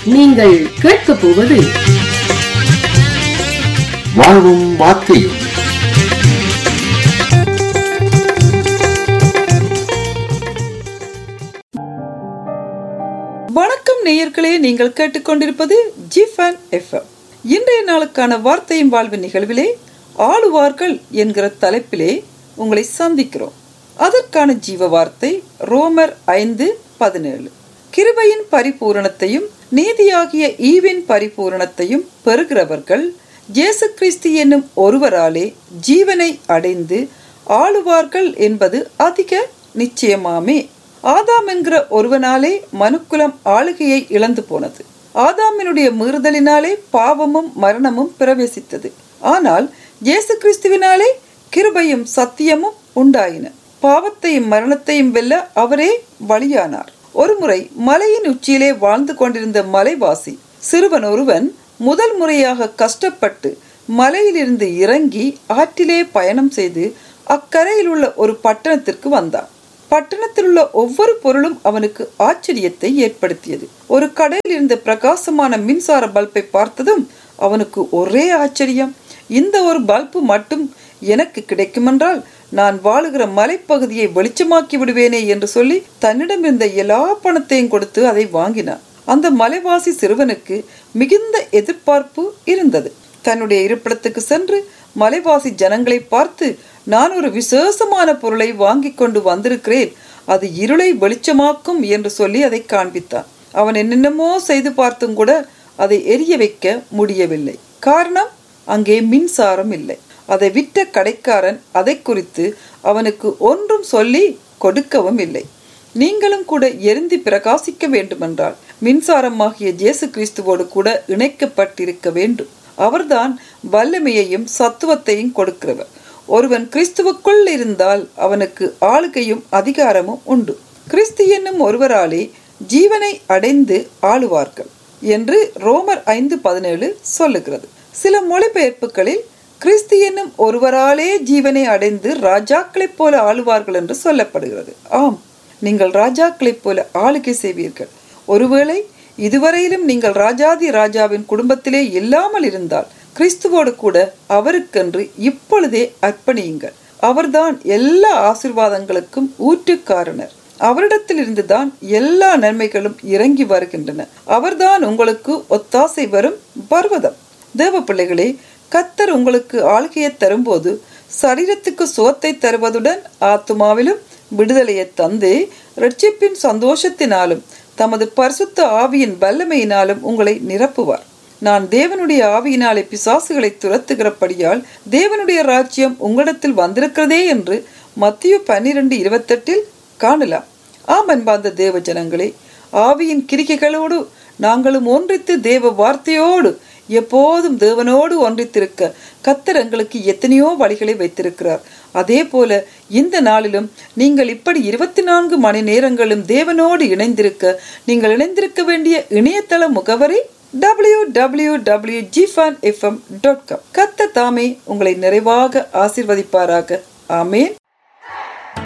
நீங்கள் கேட்கப் போவது வாழ்வும் வார்த்தையும் வணக்கம் நேயர்களே நீங்கள் கேட்டுக்கொண்டிருப்பது ஜிஃபன் எஃப்எம் இன்றைய நாளுக்கான வார்த்தையும் வாழ்வின் நிகழ்விலே ஆளுவார்கள் என்கிற தலைப்பிலே உங்களை சந்திக்கிறோம் அதற்கான ஜீவ வார்த்தை ரோமர் ஐந்து பதினேழு கிருபையின் பரிபூரணத்தையும் நீதியாகிய ஈவின் பரிபூரணத்தையும் பெறுகிறவர்கள் இயேசு கிறிஸ்து என்னும் ஒருவராலே ஜீவனை அடைந்து ஆளுவார்கள் என்பது அதிக நிச்சயமாமே ஆதாம் என்கிற ஒருவனாலே மனுக்குலம் ஆளுகையை இழந்து போனது ஆதாமினுடைய மீறுதலினாலே பாவமும் மரணமும் பிரவேசித்தது ஆனால் இயேசு கிறிஸ்துவினாலே கிருபையும் சத்தியமும் உண்டாயின பாவத்தையும் மரணத்தையும் வெல்ல அவரே வழியானார் ஒருமுறை மலையின் உச்சியிலே வாழ்ந்து கொண்டிருந்த மலைவாசி சிறுவன் ஒருவன் முதல் முறையாக கஷ்டப்பட்டு மலையிலிருந்து இறங்கி ஆற்றிலே பயணம் செய்து அக்கரையில் உள்ள ஒரு பட்டணத்திற்கு வந்தான் பட்டணத்தில் உள்ள ஒவ்வொரு பொருளும் அவனுக்கு ஆச்சரியத்தை ஏற்படுத்தியது ஒரு கடையில் இருந்த பிரகாசமான மின்சார பல்பை பார்த்ததும் அவனுக்கு ஒரே ஆச்சரியம் இந்த ஒரு பல்பு மட்டும் எனக்கு கிடைக்குமென்றால் நான் வாழுகிற மலைப்பகுதியை வெளிச்சமாக்கி விடுவேனே என்று சொல்லி தன்னிடம் இருந்த எல்லா பணத்தையும் கொடுத்து அதை வாங்கினான் அந்த மலைவாசி சிறுவனுக்கு மிகுந்த எதிர்பார்ப்பு இருந்தது தன்னுடைய இருப்பிடத்துக்கு சென்று மலைவாசி ஜனங்களை பார்த்து நான் ஒரு விசேஷமான பொருளை வாங்கி கொண்டு வந்திருக்கிறேன் அது இருளை வெளிச்சமாக்கும் என்று சொல்லி அதை காண்பித்தான் அவன் என்னென்னமோ செய்து பார்த்தும் கூட அதை எரிய வைக்க முடியவில்லை காரணம் அங்கே மின்சாரம் இல்லை அதை விற்ற கடைக்காரன் அதை குறித்து அவனுக்கு ஒன்றும் சொல்லி கொடுக்கவும் இல்லை நீங்களும் கூட எரிந்து பிரகாசிக்க வேண்டுமென்றால் மின்சாரமாகிய இயேசு கிறிஸ்துவோடு கூட இணைக்கப்பட்டிருக்க வேண்டும் அவர்தான் வல்லமையையும் சத்துவத்தையும் கொடுக்கிறவர் ஒருவன் கிறிஸ்துவுக்குள் இருந்தால் அவனுக்கு ஆளுகையும் அதிகாரமும் உண்டு கிறிஸ்து என்னும் ஒருவராலே ஜீவனை அடைந்து ஆளுவார்கள் என்று ரோமர் ஐந்து பதினேழு சொல்லுகிறது சில மொழிபெயர்ப்புகளில் கிறிஸ்து என்னும் ஒருவராலே ஜீவனை அடைந்து ராஜாக்களைப் போல ஆளுவார்கள் என்று சொல்லப்படுகிறது ஆம் நீங்கள் ராஜாக்களைப் போல ஆளுகை செய்வீர்கள் ஒருவேளை இதுவரையிலும் நீங்கள் ராஜாதி ராஜாவின் குடும்பத்திலே இல்லாமல் இருந்தால் கிறிஸ்துவோடு கூட அவருக்கென்று இப்பொழுதே அர்ப்பணியுங்கள் அவர்தான் எல்லா ஆசிர்வாதங்களுக்கும் ஊற்றுக்காரணர் அவரிடத்தில் இருந்துதான் எல்லா நன்மைகளும் இறங்கி வருகின்றன அவர்தான் உங்களுக்கு ஒத்தாசை வரும் பர்வதம் தேவ பிள்ளைகளே கத்தர் உங்களுக்கு ஆளுகையை தரும்போது சரீரத்துக்கு சுகத்தை தருவதுடன் ஆத்மாவிலும் விடுதலையை தந்து ரட்சிப்பின் சந்தோஷத்தினாலும் தமது பரிசுத்த ஆவியின் வல்லமையினாலும் உங்களை நிரப்புவார் நான் தேவனுடைய ஆவியினாலே பிசாசுகளை துரத்துகிறபடியால் தேவனுடைய ராஜ்யம் உங்களிடத்தில் வந்திருக்கிறதே என்று மத்திய பன்னிரண்டு இருபத்தெட்டில் காணலாம் ஆம் அன்பார்ந்த தேவ ஜனங்களே ஆவியின் கிரிகைகளோடு நாங்களும் ஒன்றித்து தேவ வார்த்தையோடு எப்போதும் தேவனோடு ஒன்றித்திருக்க கத்தர் எங்களுக்கு எத்தனையோ வழிகளை வைத்திருக்கிறார் அதே போல இந்த நாளிலும் நீங்கள் இப்படி இருபத்தி நான்கு மணி நேரங்களும் தேவனோடு இணைந்திருக்க நீங்கள் இணைந்திருக்க வேண்டிய இணையதள முகவரி டபிள்யூ டபிள்யூ டபிள்யூ ஜிஃபான் எஃப்எம் டாட் காம் கத்த தாமே உங்களை நிறைவாக ஆசிர்வதிப்பாராக ஆமேன்